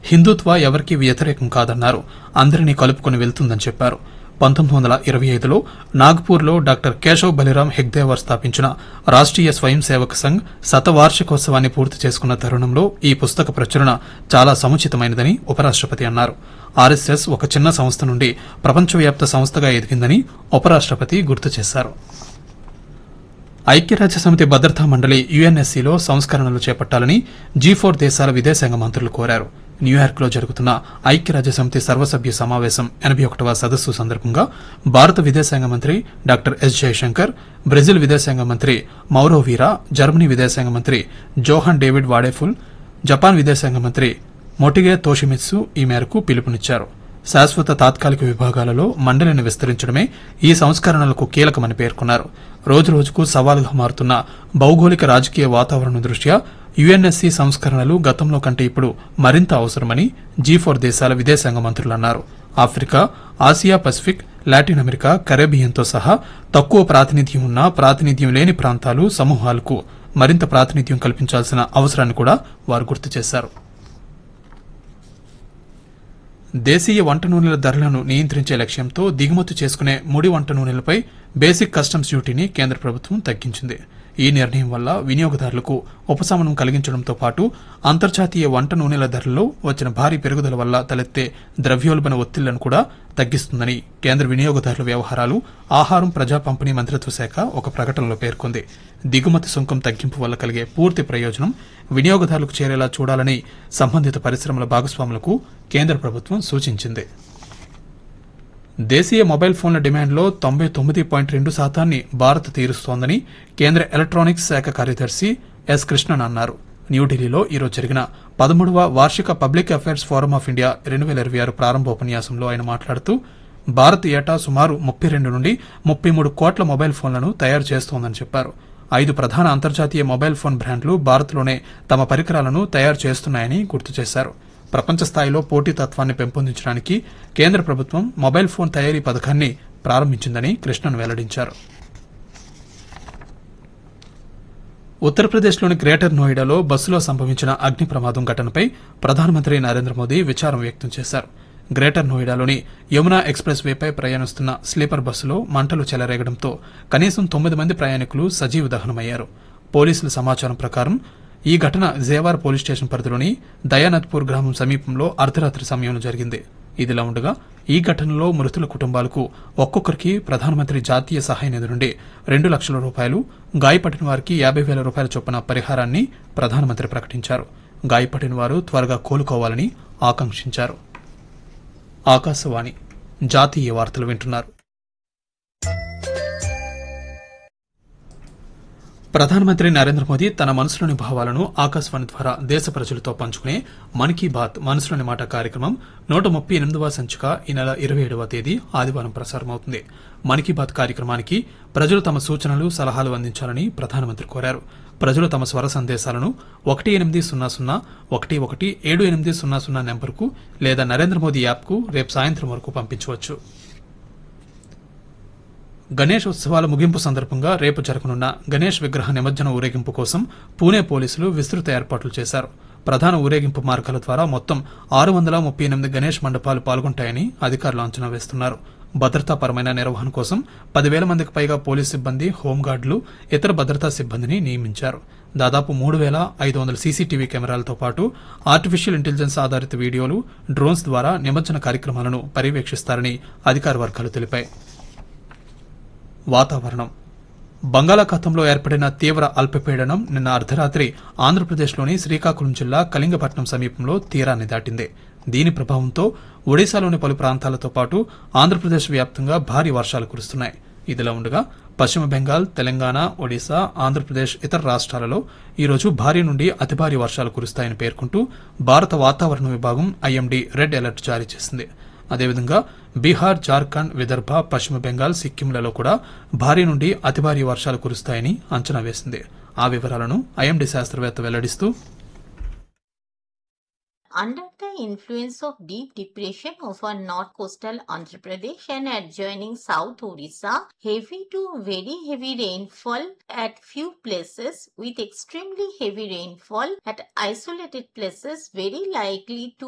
హిందుత్వ ఎవరికీ వ్యతిరేకం కాదన్నారు అందరినీ కలుపుకొని వెళ్తుందని చెప్పారు పంతొమ్మిది వందల ఇరవై ఐదులో నాగ్పూర్లో డాక్టర్ కేశవ్ బలిరాం హెగ్దేవర్ స్థాపించిన రాష్ట్రీయ స్వయం సేవక్ సంఘ్ శతవార్షికోత్సవాన్ని పూర్తి చేసుకున్న తరుణంలో ఈ పుస్తక ప్రచురణ చాలా సముచితమైనదని ఉపరాష్ట్రపతి అన్నారు ఆర్ఎస్ఎస్ ఒక చిన్న సంస్థ నుండి ప్రపంచవ్యాప్త సంస్థగా ఎదిగిందని ఉపరాష్ట్రపతి గుర్తు చేశారు ఐక్యరాజ్య సమితి భద్రతా మండలి యుఎన్ఎస్సీలో సంస్కరణలు చేపట్టాలని జీ ఫోర్ దేశాల విదేశాంగ మంత్రులు కోరారు న్యూయార్క్ లో జరుగుతున్న ఐక్యరాజ్య సమితి సర్వసభ్య సమావేశం ఎనభై ఒకటవ సదస్సు సందర్భంగా భారత విదేశాంగ మంత్రి డాక్టర్ ఎస్ జయశంకర్ బ్రెజిల్ విదేశాంగ మంత్రి మౌరో వీరా జర్మనీ విదేశాంగ మంత్రి జోహన్ డేవిడ్ వాడేఫుల్ జపాన్ విదేశాంగ మంత్రి మొటిగే తోషిమిత్సు ఈ మేరకు పిలుపునిచ్చారు శాశ్వత తాత్కాలిక విభాగాలలో మండలిని విస్తరించడమే ఈ సంస్కరణలకు కీలకమని పేర్కొన్నారు రోజురోజుకు సవాలుగా మారుతున్న భౌగోళిక రాజకీయ వాతావరణం దృష్ట్యా యుఎన్ఎస్సీ సంస్కరణలు గతంలో కంటే ఇప్పుడు మరింత అవసరమని జీ ఫోర్ దేశాల విదేశాంగ మంత్రులు అన్నారు Africa Asia Pacific Latin America కరేబియన్తో సహా తక్కువ ప్రాతినిధ్యం ఉన్న ప్రాతినిధ్యం లేని ప్రాంతాలు సమూహాలకు మరింత ప్రాతినిధ్యం కల్పించాల్సిన అవసరాన్ని కూడా వారు గుర్తు చేశారు దేశీయ వంట నూనెల ధరలను నియంత్రించే లక్ష్యంతో దిగుమతి చేసుకునే ముడి వంట నూనెలపై బేసిక్ కస్టమ్స్ డ్యూటీని కేంద్ర ప్రభుత్వం తగ్గించింది ఈ నిర్ణయం వల్ల వినియోగదారులకు ఉపశమనం కలిగించడంతో పాటు అంతర్జాతీయ వంట నూనెల ధరల్లో వచ్చిన భారీ పెరుగుదల వల్ల తలెత్తే ద్రవ్యోల్బణ ఒత్తిళ్లను కూడా తగ్గిస్తుందని కేంద్ర వినియోగదారుల వ్యవహారాలు ఆహారం ప్రజా పంపిణీ మంత్రిత్వ శాఖ ఒక ప్రకటనలో పేర్కొంది దిగుమతి సుంకం తగ్గింపు వల్ల కలిగే పూర్తి ప్రయోజనం వినియోగదారులకు చేరేలా చూడాలని సంబంధిత పరిశ్రమల భాగస్వాములకు కేంద్ర ప్రభుత్వం సూచించింది దేశీయ మొబైల్ ఫోన్ల డిమాండ్లో తొంభై తొమ్మిది పాయింట్ రెండు శాతాన్ని భారత్ తీరుస్తోందని కేంద్ర ఎలక్ట్రానిక్స్ శాఖ కార్యదర్శి ఎస్ కృష్ణన్ అన్నారు న్యూఢిల్లీలో ఈరోజు జరిగిన పదమూడవ వార్షిక public affairs forum of India రెండు వేల ఇరవై ఆరు ప్రారంభోపన్యాసంలో ఆయన మాట్లాడుతూ భారత్ ఏటా సుమారు ముప్పై రెండు నుండి ముప్పై మూడు కోట్ల మొబైల్ ఫోన్లను తయారు చేస్తోందని చెప్పారు ఐదు ప్రధాన అంతర్జాతీయ మొబైల్ ఫోన్ బ్రాండ్లు భారత్లోనే తమ పరికరాలను తయారు చేస్తున్నాయని గుర్తు చేశారు ప్రపంచ స్థాయిలో పోటీతత్వాన్ని పెంపొందించడానికి కేంద్ర ప్రభుత్వం మొబైల్ ఫోన్ తయారీ పథకాన్ని ప్రారంభించిందని కృష్ణన్ వెల్లడించారు ఉత్తరప్రదేశ్లోని గ్రేటర్ నోయిడాలో బస్సులో సంభవించిన అగ్ని ప్రమాదం ఘటనపై ప్రధానమంత్రి నరేంద్ర మోదీ విచారం వ్యక్తం చేశారు గ్రేటర్ నోయిడాలోని యమునా ఎక్స్ప్రెస్ వేపై ప్రయాణిస్తున్న స్లీపర్ బస్సులో మంటలు చెలరేగడంతో కనీసం తొమ్మిది మంది ప్రయాణికులు సజీవ దహనమయ్యారు పోలీసుల సమాచారం ప్రకారం ఈ ఘటన జేవార్ పోలీస్ స్టేషన్ పరిధిలోని దయానథ్పూర్ గ్రామం సమీపంలో అర్ధరాత్రి సమయంలో జరిగింది ఇదిలా ఉండగా ఈ ఘటనలో మృతుల కుటుంబాలకు ఒక్కొక్కరికి ప్రధానమంత్రి జాతీయ సహాయ నిధి నుండి రెండు లక్షల రూపాయలు గాయపడిన వారికి యాభై వేల రూపాయల చొప్పున పరిహారాన్ని ప్రధానమంత్రి ప్రకటించారు గాయపడిన వారు త్వరగా కోలుకోవాలని ఆకాంక్షించారు ఆకాశవాణి జాతీయ వార్తలు వింటున్నారు ప్రధానమంత్రి నరేంద్ర మోదీ తన మనసులోని భావాలను ఆకాశవాణి ద్వారా దేశ ప్రజలతో పంచుకునే మన్ కీ బాత్ మనసులోని మాట కార్యక్రమం నూట ముప్పై ఎనిమిదవ సంచిక ఈ నెల ఇరవై ఏడవ తేదీ ఆదివారం ప్రసారమవుతుంది మన్ కీ బాత్ కార్యక్రమానికి ప్రజలు తమ సూచనలు సలహాలు అందించాలని ప్రధానమంత్రి కోరారు ప్రజలు తమ స్వర సందేశాలను ఒకటి ఎనిమిది సున్నా సున్నా ఒకటి ఒకటి ఏడు ఎనిమిది సున్నా సున్నా నెంబర్కు లేదా నరేంద్ర మోదీ యాప్కు రేపు సాయంత్రం వరకు పంపించవచ్చు గణేష్ ఉత్సవాల ముగింపు సందర్భంగా రేపు జరగనున్న గణేష్ విగ్రహ నిమజ్జన ఊరేగింపు కోసం పూణే పోలీసులు విస్తృత ఏర్పాట్లు చేశారు ప్రధాన ఊరేగింపు మార్గాల ద్వారా మొత్తం ఆరు వందల ముప్పై ఎనిమిది గణేష్ మండపాలు పాల్గొంటాయని అధికారులు అంచనా వేస్తున్నారు భద్రతాపరమైన నిర్వహణ కోసం పదివేల మందికి పైగా పోలీస్ సిబ్బంది హోంగార్డులు ఇతర భద్రతా సిబ్బందిని నియమించారు దాదాపు మూడు వేల ఐదు వందల సీసీటీవీ కెమెరాలతో పాటు ఆర్టిఫిషియల్ ఇంటెలిజెన్స్ ఆధారిత వీడియోలు డ్రోన్స్ ద్వారా నిమజ్జన కార్యక్రమాలను పర్యవేక్షిస్తారని అధికార వర్గాలు తెలిపాయి వాతావరణం బంగాళాఖాతంలో ఏర్పడిన తీవ్ర అల్పపీడనం నిన్న అర్ధరాత్రి ఆంధ్రప్రదేశ్లోని శ్రీకాకుళం జిల్లా కళింగపట్నం సమీపంలో తీరాన్ని దాటింది దీని ప్రభావంతో ఒడిశాలోని పలు ప్రాంతాలతో పాటు ఆంధ్రప్రదేశ్ వ్యాప్తంగా భారీ వర్షాలు కురుస్తున్నాయి ఇదిలా ఉండగా పశ్చిమ బెంగాల్ తెలంగాణ ఒడిశా ఆంధ్రప్రదేశ్ ఇతర రాష్ట్రాలలో ఈరోజు భారీ నుండి అతి భారీ వర్షాలు కురుస్తాయని పేర్కొంటూ భారత వాతావరణ విభాగం ఐఎండీ రెడ్ అలర్ట్ జారీ చేసింది అదేవిధంగా బీహార్ జార్ఖండ్ విదర్భ పశ్చిమ బెంగాల్ సిక్కింలలో కూడా భారీ నుండి అతి భారీ వర్షాలు కురుస్తాయని అంచనా వేసింది ఆ వివరాలను ఐఎండీ శాస్త్రవేత్త వెల్లడిస్తూ Under the influence of deep depression over north coastal Andhra Pradesh and adjoining South Orissa, heavy to very heavy rainfall at few places with extremely heavy rainfall at isolated places very likely to